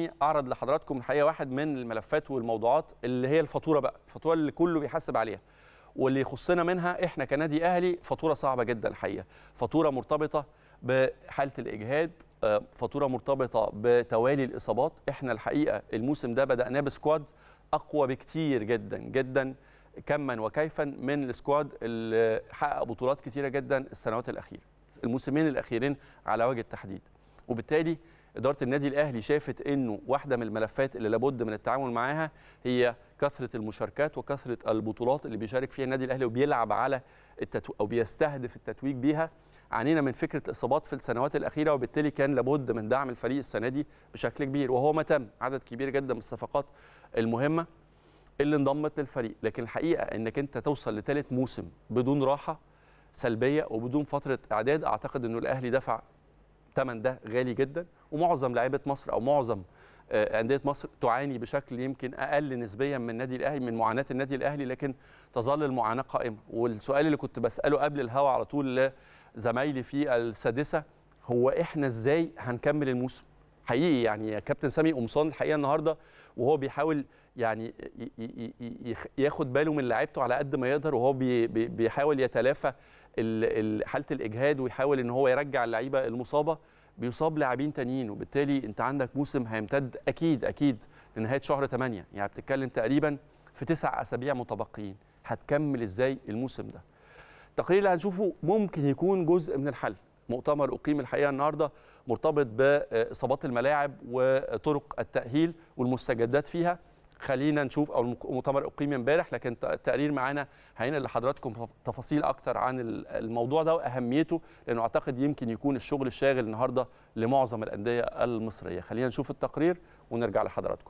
اعرض لحضراتكم الحقيقه واحد من الملفات والموضوعات اللي هي الفاتوره بقى الفاتوره اللي كله بيحاسب عليها واللي يخصنا منها احنا كنادي اهلي فاتوره صعبه جدا الحقيقه فاتوره مرتبطه بحاله الاجهاد آه، فاتوره مرتبطه بتوالي الاصابات احنا الحقيقه الموسم ده بداناه بسكواد اقوى بكتير جدا جدا كما وكيفا من السكواد اللي حقق بطولات كتيره جدا السنوات الاخيره الموسمين الاخيرين على وجه التحديد وبالتالي اداره النادي الاهلي شافت انه واحده من الملفات اللي لابد من التعامل معاها هي كثره المشاركات وكثره البطولات اللي بيشارك فيها النادي الاهلي وبيلعب على التتو... او بيستهدف التتويج بيها عانينا من فكره الاصابات في السنوات الاخيره وبالتالي كان لابد من دعم الفريق السنه دي بشكل كبير وهو ما تم عدد كبير جدا من الصفقات المهمه اللي انضمت للفريق لكن الحقيقه انك انت توصل لثالث موسم بدون راحه سلبيه وبدون فتره اعداد اعتقد انه الاهلي دفع ثمن ده غالي جدا ومعظم لعيبه مصر او معظم آه، انديه مصر تعاني بشكل يمكن اقل نسبيا من النادي الاهلي من معاناه النادي الاهلي لكن تظل المعاناه قائمه والسؤال اللي كنت بساله قبل الهوا على طول لزمايلي في السادسه هو احنا ازاي هنكمل الموسم حقيقي يعني يا كابتن سامي قمصان الحقيقه النهارده وهو بيحاول يعني ي- ي- ي- يخ- ياخد باله من لعيبته على قد ما يقدر وهو بي- بي- بيحاول يتلافى ال- ال- حاله الاجهاد ويحاول ان هو يرجع اللعيبه المصابه بيصاب لاعبين تانيين وبالتالي انت عندك موسم هيمتد اكيد اكيد لنهايه شهر 8 يعني بتتكلم تقريبا في تسع اسابيع متبقيين هتكمل ازاي الموسم ده التقرير اللي هنشوفه ممكن يكون جزء من الحل مؤتمر اقيم الحقيقه النهارده مرتبط باصابات الملاعب وطرق التاهيل والمستجدات فيها خلينا نشوف او المؤتمر اقيم امبارح لكن التقرير معانا هينقل لحضراتكم تفاصيل اكتر عن الموضوع ده واهميته لانه اعتقد يمكن يكون الشغل الشاغل النهارده لمعظم الانديه المصريه خلينا نشوف التقرير ونرجع لحضراتكم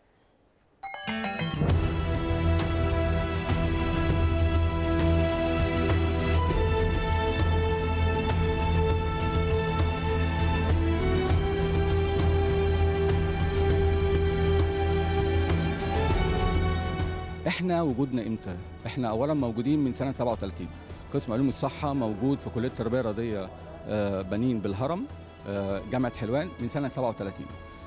احنا وجودنا امتى؟ احنا اولا موجودين من سنه 37 قسم علوم الصحه موجود في كليه التربيه الرياضيه آه، بنين بالهرم آه، جامعه حلوان من سنه 37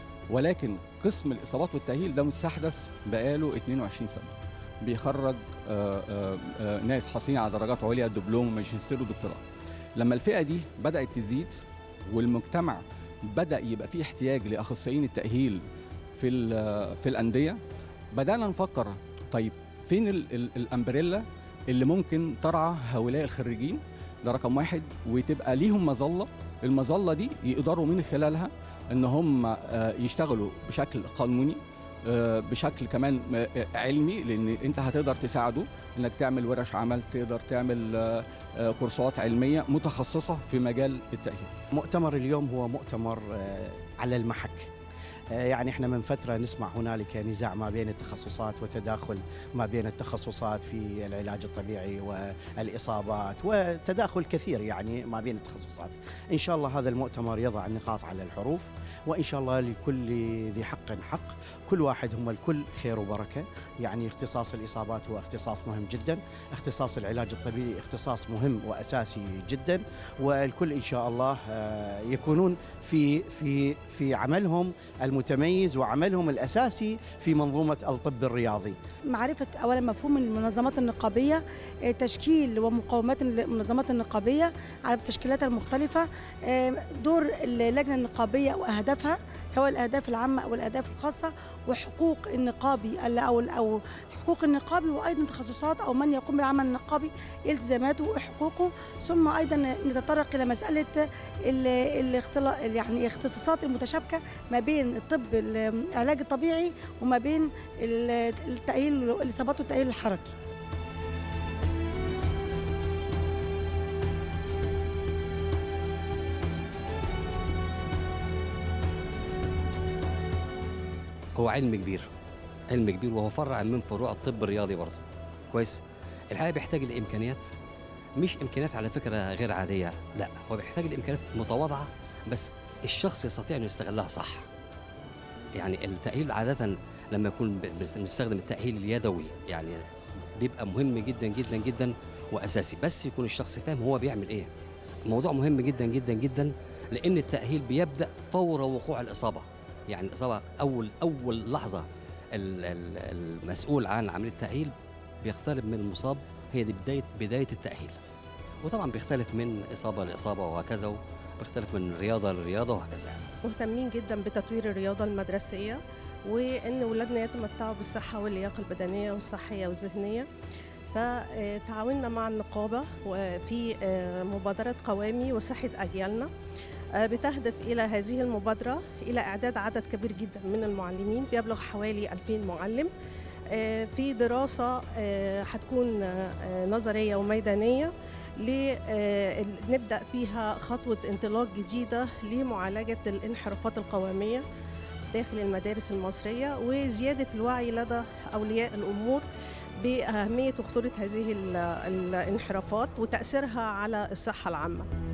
ولكن قسم الاصابات والتاهيل ده مستحدث بقاله 22 سنه بيخرج آه، آه، آه، ناس حاصلين على درجات عليا دبلوم ماجستير ودكتوراه لما الفئه دي بدات تزيد والمجتمع بدا يبقى فيه احتياج لاخصائيين التاهيل في ال- في الانديه بدانا نفكر طيب فين ال ال الامبريلا اللي ممكن ترعى هؤلاء الخريجين ده رقم واحد وتبقى ليهم مظله المظله دي يقدروا من خلالها ان هم آه، يشتغلوا بشكل قانوني آه، بشكل كمان آه، علمي لان انت هتقدر تساعده انك تعمل ورش عمل تقدر تعمل آه، آه، كورسات علميه متخصصه في مجال التاهيل مؤتمر اليوم هو مؤتمر آه، على المحك آه، يعني احنا من فتره نسمع هنالك نزاع ما بين التخصصات وتداخل ما بين التخصصات في العلاج الطبيعي والاصابات وتداخل كثير يعني ما بين التخصصات. ان شاء الله هذا المؤتمر يضع النقاط على الحروف وان شاء الله لكل ذي حق حق، كل واحد هم الكل خير وبركه، يعني اختصاص الاصابات هو اختصاص مهم جدا، اختصاص العلاج الطبيعي اختصاص مهم واساسي جدا والكل ان شاء الله آه، يكونون في في في عملهم المتميز وعملهم الاساسي في منظومه الطب الرياضي. معرفة أولا مفهوم المنظمات النقابية آه، تشكيل ومقومات المنظمات النقابية على تشكيلاتها المختلفة آه، دور اللجنة النقابية وأهدافها سواء الأهداف العامة أو الأهداف الخاصة وحقوق النقابي ال- أو أو حقوق النقابي وأيضا تخصصات أو من يقوم بالعمل النقابي التزاماته وحقوقه ثم أيضا نتطرق إلى مسألة ال- الاختلا يعني الاختصاصات المتشابكة ما بين الطب العلاج الطبيعي وما بين ال- التأهيل الإصابات والتأهيل الحركي هو علم كبير علم كبير وهو فرع من فروع الطب الرياضي برضه كويس الحقيقه بيحتاج لامكانيات مش امكانيات على فكره غير عاديه لا هو بيحتاج لامكانيات متواضعه بس الشخص يستطيع انه يستغلها صح يعني التاهيل عاده لما يكون ب- بنستخدم التاهيل اليدوي يعني بيبقى مهم جدا جدا جدا واساسي بس يكون الشخص فاهم هو بيعمل ايه الموضوع مهم جدا جدا جدا لان التاهيل بيبدا فور وقوع الاصابه يعني الاصابه اول اول لحظه ال- ال- المسؤول عن عمليه التاهيل بيختلف من المصاب هي دي بدايه بدايه التاهيل وطبعا بيختلف من اصابه لاصابه وهكذا بيختلف من رياضه لرياضه وهكذا يعني. مهتمين جدا بتطوير الرياضة المدرسية وإن ولادنا يتمتعوا بالصحة واللياقة البدنية والصحية والذهنية فتعاوننا مع النقابة وفي آه، مبادرة قوامي وصحة أجيالنا آه، بتهدف إلى هذه المبادرة إلى إعداد عدد كبير جدا من المعلمين بيبلغ حوالي 2000 معلم آه، في دراسة آه، هتكون آه، نظرية وميدانية ل- آه، نبدأ فيها خطوة انطلاق جديدة لمعالجة الانحرافات القوامية داخل المدارس المصرية وزيادة الوعي لدى أولياء الأمور بأهمية وخطورة هذه ال- الانحرافات وتأثيرها على الصحة العامة